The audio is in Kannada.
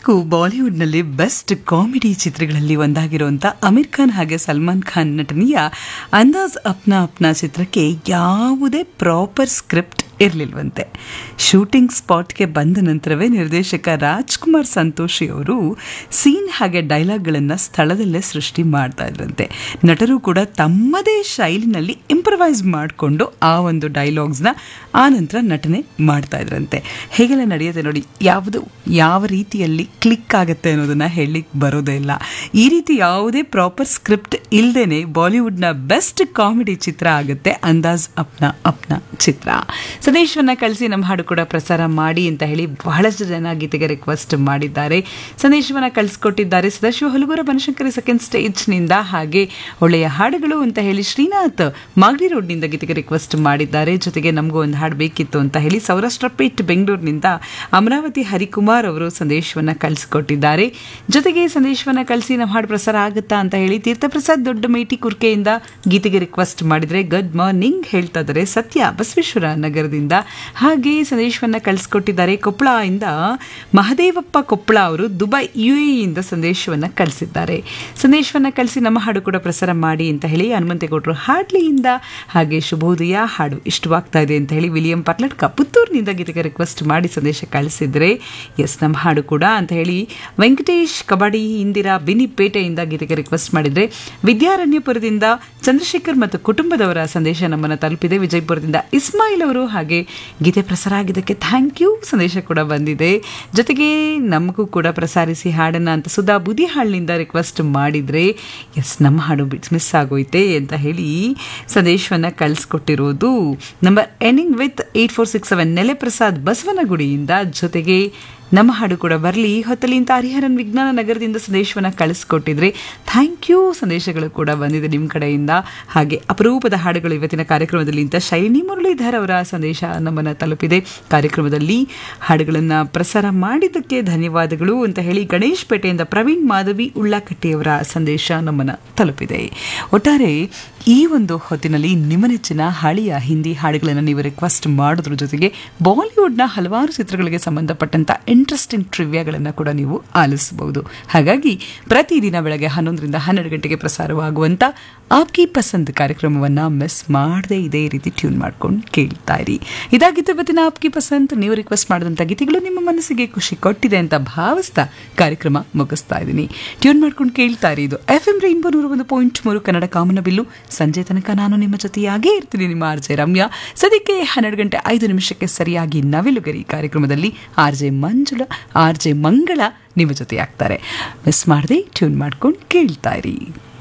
ಇಂದಿಗೂ ಬಾಲಿವುಡ್ನಲ್ಲಿ ಬೆಸ್ಟ್ ಕಾಮಿಡಿ ಚಿತ್ರಗಳಲ್ಲಿ ಒಂದಾಗಿರುವಂಥ ಅಮೀರ್ ಖಾನ್ ಹಾಗೆ ಸಲ್ಮಾನ್ ಖಾನ್ ನಟನೆಯ ಅಂದಾಜ್ ಅಪ್ನಾ ಅಪ್ನಾ ಚಿತ್ರಕ್ಕೆ ಯಾವುದೇ ಪ್ರಾಪರ್ ಸ್ಕ್ರಿಪ್ಟ್ ಇರಲಿಲ್ವಂತೆ ಶೂಟಿಂಗ್ ಸ್ಪಾಟ್ಗೆ ಬಂದ ನಂತರವೇ ನಿರ್ದೇಶಕ ರಾಜ್ಕುಮಾರ್ ಸಂತೋಷಿ ಅವರು ಸೀನ್ ಹಾಗೆ ಡೈಲಾಗ್ಗಳನ್ನು ಸ್ಥಳದಲ್ಲೇ ಸೃಷ್ಟಿ ಮಾಡ್ತಾ ಇದ್ರಂತೆ ನಟರು ಕೂಡ ತಮ್ಮದೇ ಶೈಲಿನಲ್ಲಿ ಇಂಪ್ರವೈಸ್ ಮಾಡಿಕೊಂಡು ಆ ಒಂದು ಡೈಲಾಗ್ಸ್ನ ಆ ನಂತರ ನಟನೆ ಮಾಡ್ತಾ ಇದ್ರಂತೆ ಹೇಗೆಲ್ಲ ನಡೆಯುತ್ತೆ ನೋಡಿ ಯಾವುದು ಯಾವ ರೀತಿಯಲ್ಲಿ ಕ್ಲಿಕ್ ಆಗುತ್ತೆ ಅನ್ನೋದನ್ನ ಹೇಳಲಿಕ್ಕೆ ಬರೋದೇ ಇಲ್ಲ ಈ ರೀತಿ ಯಾವುದೇ ಪ್ರಾಪರ್ ಸ್ಕ್ರಿಪ್ಟ್ ಇಲ್ಲದೇನೆ ಬಾಲಿವುಡ್ನ ಬೆಸ್ಟ್ ಕಾಮಿಡಿ ಚಿತ್ರ ಆಗುತ್ತೆ ಅಂದಾಜ್ ಅಪ್ನಾ ಅಪ್ನಾ ಚಿತ್ರ ಸಂದೇಶವನ್ನ ಕಳಿಸಿ ನಮ್ಮ ಹಾಡು ಕೂಡ ಪ್ರಸಾರ ಮಾಡಿ ಅಂತ ಹೇಳಿ ಬಹಳಷ್ಟು ಜನ ಗೀತೆಗೆ ರಿಕ್ವೆಸ್ಟ್ ಮಾಡಿದ್ದಾರೆ ಸಂದೇಶವನ್ನ ಕಳಿಸ್ಕೊಟ್ಟಿದ್ದಾರೆ ಸದಾಶಿವ ಹುಲಗೂರ ಬನಶಂಕರಿ ಸೆಕೆಂಡ್ ಸ್ಟೇಜ್ನಿಂದ ಹಾಗೆ ಒಳ್ಳೆಯ ಹಾಡುಗಳು ಅಂತ ಹೇಳಿ ಶ್ರೀನಾಥ್ ಮಾಗಡಿ ರೋಡ್ನಿಂದ ಗೀತೆಗೆ ರಿಕ್ವೆಸ್ಟ್ ಮಾಡಿದ್ದಾರೆ ಜೊತೆಗೆ ನಮಗೂ ಒಂದು ಹಾಡು ಬೇಕಿತ್ತು ಅಂತ ಹೇಳಿ ಸೌರಾಷ್ಟ್ರ ಪೇಟ್ ಬೆಂಗಳೂರಿನಿಂದ ಅಮರಾವತಿ ಹರಿಕುಮಾರ್ ಅವರು ಸಂದೇಶವನ್ನ ಕಳಿಸಿಕೊಟ್ಟಿದ್ದಾರೆ ಜೊತೆಗೆ ಸಂದೇಶವನ್ನ ಕಳಿಸಿ ನಮ್ಮ ಹಾಡು ಪ್ರಸಾರ ಆಗುತ್ತಾ ಅಂತ ಹೇಳಿ ತೀರ್ಥಪ್ರಸಾದ್ ದೊಡ್ಡ ಮೇಟಿ ಕುರ್ಕೆಯಿಂದ ಗೀತೆಗೆ ರಿಕ್ವೆಸ್ಟ್ ಮಾಡಿದ್ರೆ ಗುಡ್ ಮಾರ್ನಿಂಗ್ ಹೇಳ್ತಾ ಇದ್ದಾರೆ ಸತ್ಯ ಬಸವೇಶ್ವರ ನಗರದಿಂದ ಹಾಗೆ ಸಂದೇಶವನ್ನ ಕಳಿಸ್ಕೊಟ್ಟಿದ್ದಾರೆ ಕೊಪ್ಪಳ ಇಂದ ಮಹದೇವಪ್ಪ ಕೊಪ್ಪಳ ಅವರು ದುಬೈ ಯು ಇಂದ ಸಂದೇಶವನ್ನ ಕಳಿಸಿದ್ದಾರೆ ಸಂದೇಶವನ್ನ ಕಳಿಸಿ ನಮ್ಮ ಹಾಡು ಕೂಡ ಪ್ರಸಾರ ಮಾಡಿ ಅಂತ ಹೇಳಿ ಹನುಮಂತೇಗೌಡರು ಹಾಡ್ಲಿಯಿಂದ ಹಾಗೆ ಶುಭೋದಯ ಹಾಡು ಇಷ್ಟವಾಗ್ತಾ ಇದೆ ಅಂತ ಹೇಳಿ ವಿಲಿಯಂ ಪರ್ಲಟ್ಕ ಪುತ್ತೂರಿನಿಂದ ಗೀತೆಗೆ ರಿಕ್ವೆಸ್ಟ್ ಮಾಡಿ ಸಂದೇಶ ಕಳಿಸಿದ್ರೆ ಎಸ್ ನಮ್ಮ ಹಾಡು ಕೂಡ ಅಂತ ಹೇಳಿ ವೆಂಕಟೇಶ್ ಕಬಡ್ಡಿ ಇಂದಿರಾ ಬಿನಿಪೇಟೆಯಿಂದ ಗೀತೆಗೆ ರಿಕ್ವೆಸ್ಟ್ ಮಾಡಿದ್ರೆ ವಿದ್ಯಾರಣ್ಯಪುರದಿಂದ ಚಂದ್ರಶೇಖರ್ ಮತ್ತು ಕುಟುಂಬದವರ ಸಂದೇಶ ನಮ್ಮನ್ನು ತಲುಪಿದೆ ವಿಜಯಪುರದಿಂದ ಇಸ್ಮಾಯಿಲ್ ಅವರು ಹಾಗೆ ಗೀತೆ ಪ್ರಸಾರ ಆಗಿದ್ದಕ್ಕೆ ಥ್ಯಾಂಕ್ ಯು ಸಂದೇಶ ಕೂಡ ಬಂದಿದೆ ಜೊತೆಗೆ ನಮಗೂ ಕೂಡ ಪ್ರಸಾರಿಸಿ ಹಾಡನ್ನ ಅಂತ ಸುಧಾ ಬುದಿಹಾಳ್ನಿಂದ ರಿಕ್ವೆಸ್ಟ್ ಮಾಡಿದ್ರೆ ಎಸ್ ನಮ್ಮ ಹಾಡು ಮಿಸ್ ಆಗೋಯ್ತೆ ಅಂತ ಹೇಳಿ ಸಂದೇಶವನ್ನ ಕಳಿಸ್ಕೊಟ್ಟಿರೋದು number ending with eight four six seven ನೆಲೆ ಪ್ರಸಾದ್ ಬಸವನಗುಡಿಯಿಂದ ಜೊತೆಗೆ ನಮ್ಮ ಹಾಡು ಕೂಡ ಬರಲಿ ಹೊತ್ತಲಿ ಅಂತ ಹರಿಹರನ್ ವಿಜ್ಞಾನ ನಗರದಿಂದ ಸಂದೇಶವನ್ನು ಕಳಿಸ್ಕೊಟ್ಟಿದ್ರೆ ಥ್ಯಾಂಕ್ ಯು ಸಂದೇಶಗಳು ಕೂಡ ಬಂದಿದೆ ನಿಮ್ಮ ಕಡೆಯಿಂದ ಹಾಗೆ ಅಪರೂಪದ ಹಾಡುಗಳು ಇವತ್ತಿನ ಕಾರ್ಯಕ್ರಮದಲ್ಲಿ ಅಂತ ಶೈನಿ ಮುರಳೀಧರ್ ಅವರ ಸಂದೇಶ ನಮ್ಮನ್ನು ತಲುಪಿದೆ ಕಾರ್ಯಕ್ರಮದಲ್ಲಿ ಹಾಡುಗಳನ್ನು ಪ್ರಸಾರ ಮಾಡಿದ್ದಕ್ಕೆ ಧನ್ಯವಾದಗಳು ಅಂತ ಹೇಳಿ ಗಣೇಶ್ ಪೇಟೆಯಿಂದ ಪ್ರವೀಣ್ ಮಾಧವಿ ಉಳ್ಳಾಕಟ್ಟಿಯವರ ಸಂದೇಶ ನಮ್ಮನ್ನು ತಲುಪಿದೆ ಒಟ್ಟಾರೆ ಈ ಒಂದು ಹೊತ್ತಿನಲ್ಲಿ ನಿಮ್ಮ ನೆಚ್ಚಿನ ಹಳೆಯ ಹಿಂದಿ ಹಾಡುಗಳನ್ನು ನೀವು ರಿಕ್ವೆಸ್ಟ್ ಮಾಡೋದ್ರ ಜೊತೆಗೆ ಬಾಲಿವುಡ್ನ ಹಲವಾರು ಚಿತ್ರಗಳಿಗೆ ಸಂಬಂಧಪಟ್ಟಂತ ಇಂಟ್ರೆಸ್ಟಿಂಗ್ ಟ್ರಿವ್ಯಾಗಳನ್ನು ಕೂಡ ನೀವು ಆಲಿಸಬಹುದು ಹಾಗಾಗಿ ಪ್ರತಿದಿನ ಬೆಳಗ್ಗೆ ಹನ್ನೊಂದರಿಂದ ಹನ್ನೆರಡು ಗಂಟೆಗೆ ಪ್ರಸಾರವಾಗುವಂಥ ಆಪ್ಕಿ ಪಸಂದ್ ಕಾರ್ಯಕ್ರಮವನ್ನು ಮಿಸ್ ಮಾಡದೆ ಇದೇ ರೀತಿ ಟ್ಯೂನ್ ಮಾಡ್ಕೊಂಡು ಕೇಳ್ತಾ ಇರಿ ಇದಾಗಿತ್ತು ಇವತ್ತಿನ ಆಪ್ಕಿ ಪಸಂದ್ ನೀವು ರಿಕ್ವೆಸ್ಟ್ ಮಾಡಿದಂಥ ಗೀತೆಗಳು ನಿಮ್ಮ ಮನಸ್ಸಿಗೆ ಖುಷಿ ಕೊಟ್ಟಿದೆ ಅಂತ ಭಾವಿಸ್ತಾ ಕಾರ್ಯಕ್ರಮ ಮುಗಿಸ್ತಾ ಇದ್ದೀನಿ ಟ್ಯೂನ್ ಮಾಡ್ಕೊಂಡು ಕೇಳ್ತಾ ಇರಿ ಇದು ಎಫ್ ಎಂ ರೈನ್ಬೋ ನೂರ ಒಂದು ಪಾಯಿಂಟ್ ಮೂರು ಕನ್ನಡ ಕಾಮನಬಿಲ್ಲು ಸಂಜೆ ತನಕ ನಾನು ನಿಮ್ಮ ಜೊತೆಯಾಗೇ ಇರ್ತೀನಿ ನಿಮ್ಮ ಆರ್ ಜೆ ರಮ್ಯಾ ಸದ್ಯಕ್ಕೆ ಹನ್ನೆರಡು ಗಂಟೆ ಐದು ನಿಮಿಷಕ್ಕೆ ಸರಿಯಾಗಿ ನವಿಲುಗರಿ ಕಾರ್ಯಕ್ರಮದಲ್ಲಿ R J Manjula R J Mangala ನಿಮ್ಮ ಜೊತೆ ಆಗ್ತಾರೆ ಮಿಸ್ ಮಾಡದೆ ಟ್ಯೂನ್ ಮಾಡ್ಕೊಂಡು ಕೇಳ್ತಾ ಇರಿ